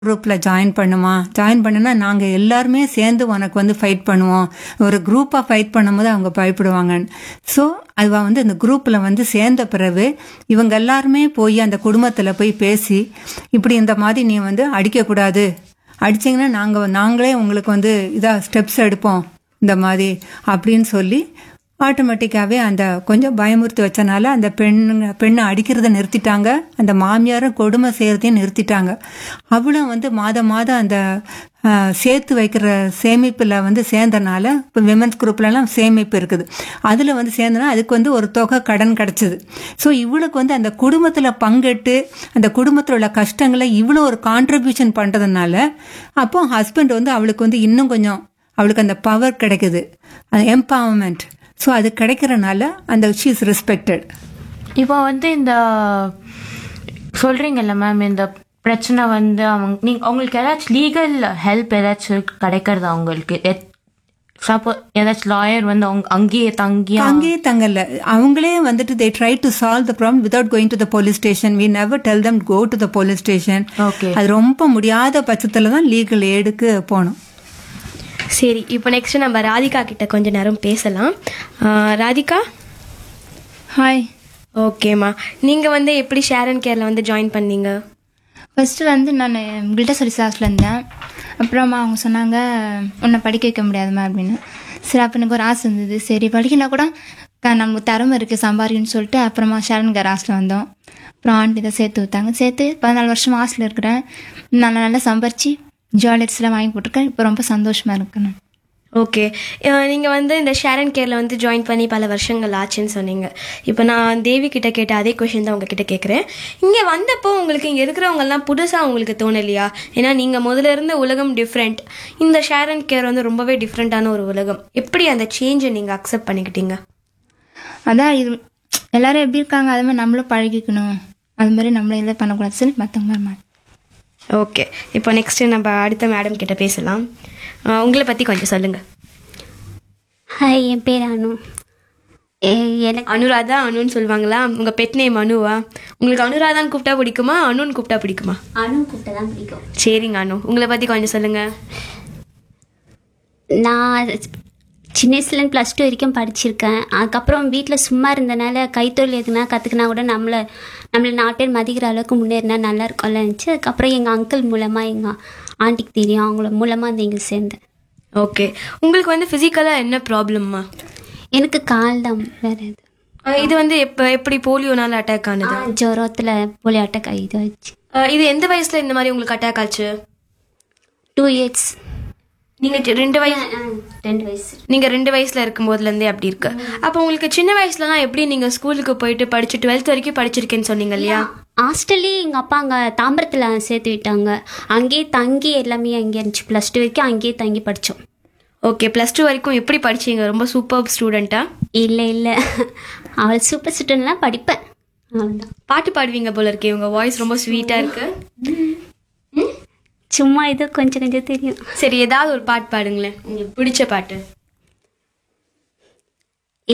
குரூப்பில் ஜாயின் பண்ணுமா ஜாயின் பண்ணுனா நாங்கள் எல்லாருமே சேர்ந்து உனக்கு வந்து ஃபைட் பண்ணுவோம் ஒரு குரூப்பாக ஃபைட் பண்ணும்போது அவங்க பயப்படுவாங்க ஸோ அதுவா வந்து இந்த குரூப்பில் வந்து சேர்ந்த பிறகு இவங்க எல்லாருமே போய் அந்த குடும்பத்தில் போய் பேசி இப்படி இந்த மாதிரி நீ வந்து அடிக்கக்கூடாது அடிச்சிங்கன்னா நாங்கள் நாங்களே உங்களுக்கு வந்து இதாக ஸ்டெப்ஸ் எடுப்போம் இந்த மாதிரி அப்படின்னு சொல்லி ஆட்டோமேட்டிக்காகவே அந்த கொஞ்சம் பயமுறுத்தி வச்சனால அந்த பெண்ணுங்க பெண்ணை அடிக்கிறத நிறுத்திட்டாங்க அந்த மாமியாரும் கொடுமை செய்கிறதையும் நிறுத்திட்டாங்க அவளும் வந்து மாதம் மாதம் அந்த ஆஹ், சேர்த்து வைக்கிற சேமிப்பில் வந்து சேர்ந்தனால இப்போ விமன்ஸ் குரூப்லலாம் சேமிப்பு இருக்குது அதில் வந்து சேர்ந்தனா அதுக்கு வந்து ஒரு தொகை கடன் கிடச்சிது ஸோ இவளுக்கு வந்து அந்த குடும்பத்தில் பங்கெட்டு அந்த குடும்பத்தில் உள்ள கஷ்டங்களை இவ்வளோ ஒரு கான்ட்ரிபியூஷன் பண்ணுறதுனால அப்போ ஹஸ்பண்ட் வந்து அவளுக்கு வந்து இன்னும் கொஞ்சம் அவளுக்கு அந்த பவர் கிடைக்குது அந்த எம்பவர்மெண்ட் ஸோ அது கிடைக்கிறனால அந்த ஷீ இஸ் ரெஸ்பெக்டட் இப்போ வந்து இந்த சொல்றீங்கல்ல மேம் இந்த பிரச்சனை வந்து அவங்க நீங்க உங்களுக்கு ஏதாச்சும் லீகல் ஹெல்ப் ஏதாச்சும் கிடைக்கிறதா உங்களுக்கு சப்போ ஏதாச்சும் லாயர் வந்து அவங்க அங்கேயே தங்கி அங்கேயே தங்கல அவங்களே வந்துட்டு they try to solve the problem without going to the police station we never tell them go to the police station okay அது ரொம்ப முடியாத பட்சத்தில் தான் லீகல் ஏடுக்கு போகணும் சரி இப்போ நெக்ஸ்ட் நம்ம ராதிகா கிட்ட கொஞ்ச நேரம் பேசலாம் ஆஹ் ராதிகா ஹாய் ஓகேம்மா நீங்கள் வந்து எப்படி ஷேர் அண்ட் கேரில் வந்து ஜாயின் பண்ணீங்க ஃபஸ்ட்டு வந்து நான் கில்டா சர்வீஸ் ஹாஸ்டலில் இருந்தேன் அப்புறமா அவங்க சொன்னாங்க உன்னை படிக்க வைக்க முடியாதுமா அப்படின்னு சரி அப்போ எனக்கு ஒரு ஆசை இருந்தது சரி படிக்கனா கூட க- நமக்கு திறமை இருக்குது சம்பாதிக்கணும்னு சொல்லிட்டு அப்புறமா ஷரண் கேர் ஹாஸ்டல் வந்தோம் அப்புறம் ஆண்டி இதை சேர்த்து விட்டாங்க சேர்த்து பதினாலு வருஷம் ஹாஸ்டலில் இருக்கிறேன் நல்லா நல்லா சம்பாரிச்சு ஜுவல்லரிஸ்லாம் வாங்கி போட்டிருக்கேன் இப்போ ரொம்ப சந்தோஷமாக இருக்கேன் நான் ஓகே நீங்கள் வந்து இந்த ஷேர் அண்ட் கேரில் வந்து ஜாயின் பண்ணி பல வருஷங்கள் ஆச்சுன்னு சொன்னீங்க இப்போ நான் தேவி கிட்ட கேட்ட அதே கொஷின் தான் உங்ககிட்ட கேட்குறேன் இங்கே வந்தப்போ உங்களுக்கு இங்கே இருக்கிறவங்கெல்லாம் புதுசாக உங்களுக்கு தோணலையா ஏன்னா நீங்கள் முதல்ல இருந்த உலகம் டிஃப்ரெண்ட் இந்த ஷேர் அண்ட் கேர் வந்து ரொம்பவே டிஃப்ரெண்ட்டான ஒரு உலகம் எப்படி அந்த சேஞ்சை நீங்கள் அக்செப்ட் பண்ணிக்கிட்டீங்க அதான் இது எல்லாரும் எப்படி இருக்காங்க அது மாதிரி நம்மளும் பழகிக்கணும் அது மாதிரி நம்மளும் எல்லாம் பண்ணக்கூடாது சொல்லி மற்றவங்க மாதிரி ஓகே இப்போ நெக்ஸ்ட் நம்ம அடுத்த மேடம் கிட்ட பேசலாம் அஹ் உங்களை பற்றி கொஞ்சம் சொல்லுங்கள் ஹாய் என் பேர் அனு எ- எனக்கு அனுராதா அனுன்னு சொல்லுவாங்களா உங்கள் பெட் நேம் அனுவா உங்களுக்கு அனுராதான்னு கூப்பிட்டா பிடிக்குமா அனுன்னு கூப்பிட்டா பிடிக்குமா அனு கூப்பிட்டு தான் பிடிக்கும் சரிங்க அனு உங்களை பற்றி கொஞ்சம் சொல்லுங்கள் நான் சின்ன வயசுலேருந்து ப்ளஸ் டூ வரைக்கும் படிச்சிருக்கேன் அதுக்கப்புறம் வீட்டில் சும்மா இருந்தனால கைத்தொழில் எதுனா கற்றுக்கினா கூட நம்மளை நம்மளை நாலு பேர் மதிக்கிற அளவுக்கு முன்னேறினா நல்லா இருக்கும்ல இருந்துச்சு அதுக்கப்புறம் எங்கள் அங்கிள் மூலமாக எங்கள் ஆண்டிக்கு தெரியும் அவங்கள மூலமாக அந்த இங்கே சேர்ந்தேன் ஓகே உங்களுக்கு வந்து ஃபிசிக்கலாக என்ன ப்ராப்ளம்மா எனக்கு கால் தான் வேறு எது இது வந்து எப்போ எப்படி போலியோனால அட்டாக் ஆனது ஜுரத்தில் போலியோ அட்டாக் இது ஆயிடுச்சு அஹ் இது எந்த வயசில் இந்த மாதிரி உங்களுக்கு அட்டாக் ஆச்சு டூ இயர்ஸ் நீங்கள் ரெண்டு வயசு ரெண்டு வயசு நீங்கள் ரெண்டு வயசில் இருக்கும்போதுலேருந்தே அப்படி இருக்கு அப்போ உங்களுக்கு சின்ன வயசுலலாம் எப்படி நீங்கள் ஸ்கூலுக்கு போயிட்டு படிச்சு டுவெல்த் வரைக்கும் படிச்சிருக்கேன்னு சொன்னீங்க இல்லையா ஹாஸ்டல்லே எங்கள் அப்பா அங்கே தாம்பரத்தில் சேர்த்து விட்டாங்க அங்கேயே தங்கி எல்லாமே அங்கே இருந்துச்சு ப்ளஸ் டூ வரைக்கும் அங்கேயே தங்கி படித்தோம் ஓகே ப்ளஸ் டூ வரைக்கும் எப்படி படிச்சீங்க ரொம்ப சூப்பர் ஸ்டூடெண்ட்டா இல்லை இல்லை அவள் சூப்பர் ஸ்டூடெண்ட்லாம் படிப்பேன் அவ்வளோதான் பாட்டு பாடுவீங்க போல இருக்கே உங்க வாய்ஸ் ரொம்ப ஸ்வீட்டா இருக்கு சும்மா இது கொஞ்சம் கொஞ்சம் தெரியும் சரி ஏதாவது ஒரு பாட்டு பாடுங்களேன் உங்களுக்கு பிடிச்ச பாட்டு